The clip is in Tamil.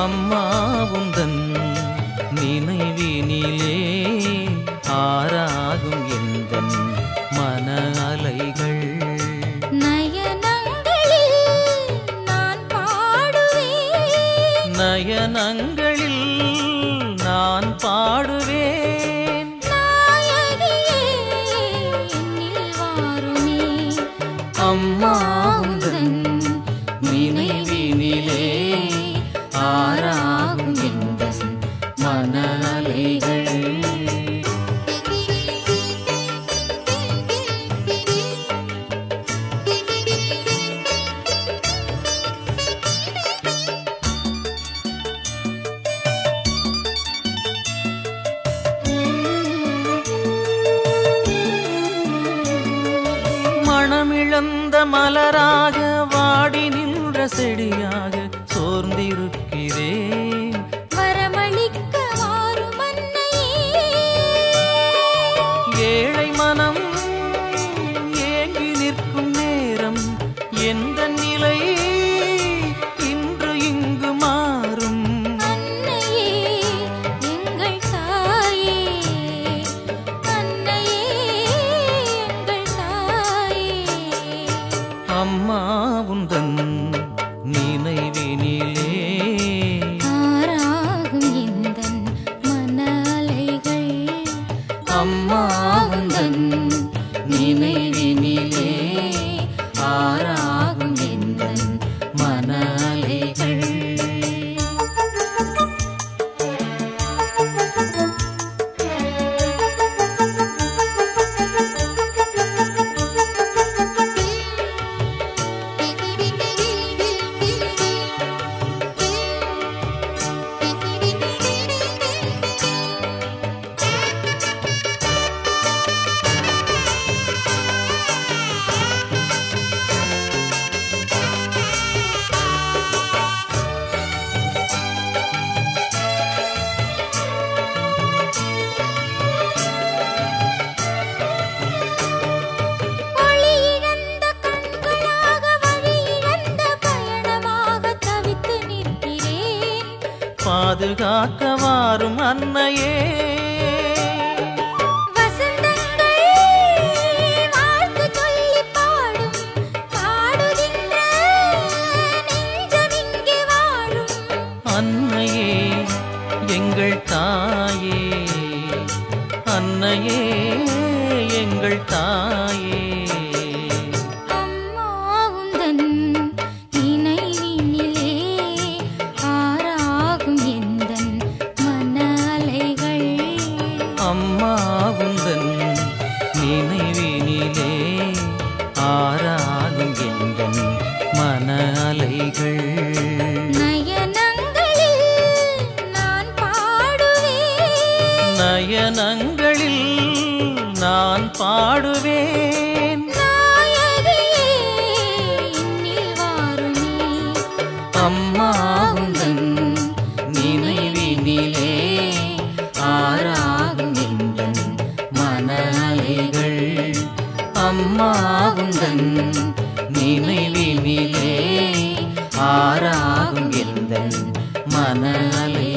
அம்மா உந்தன் நினைவினிலே ஆறாகும் எந்தன் மன அலைகள் நயனங்களில் நான் பாடுவேன் நயனங்களில் நான் பாடுவேன் நாயகியே என்னில் வாருமே அம்மா உந்தன் நினைவினிலே ஆறாகும் எந்தன் மன அலைகள் மணமிழந்த மலராக வாடி நின்ற செடியாக சோர்ந்திருக்கிறேன் வரமளிக்க வாரும் அன்னையே ஏழை மனம் ஏங்கி நிற்கும் நேரம் எந்த நிலை இன்று இங்கு மாறும் அன்னையே எங்கள் தாயே அன்னையே எங்கள் தாயே அம்மா உந்தன் நினைவினிலே ஆறாகும் எந்தன் மன அலைகள் அம்மா உந்தன் நினைவினிலே ஆறாகும் எந்தன் மன அலைகள் ஒளி இழந்த கண்களாக வழி இழந்த பயணமாக தவித்து நிற்கிறேன் பாதுகாக்க வாரும் அன்னையே வசந்தங்கள் வாழ்த்து சொல்லி பாடும் பாடுகின்ற நெஞ்சம் இங்கே வாழும் அன்னையே எங்கள் தாயே அன்னையே எங்கள் தாயே அம்மா உந்தன் நினைவினிலே ஆறாகும் எந்தன் மன அலைகள் அம்மா உந்தன் நினைவினிலே ஆறாகும் எந்தன் மன அலைகள் நயனங்களில் நான் பாடுவேன் நயனங்களில் நான் பாடுவேன் நாயகியே என்னில் வாருமே அம்மா உந்தன் நினைவினிலே ஆறாகும் எந்தன் மன அலைகள் அம்மா உந்தன் நினைவினிலே ஆறாகும் எந்தன் மன அலைகள்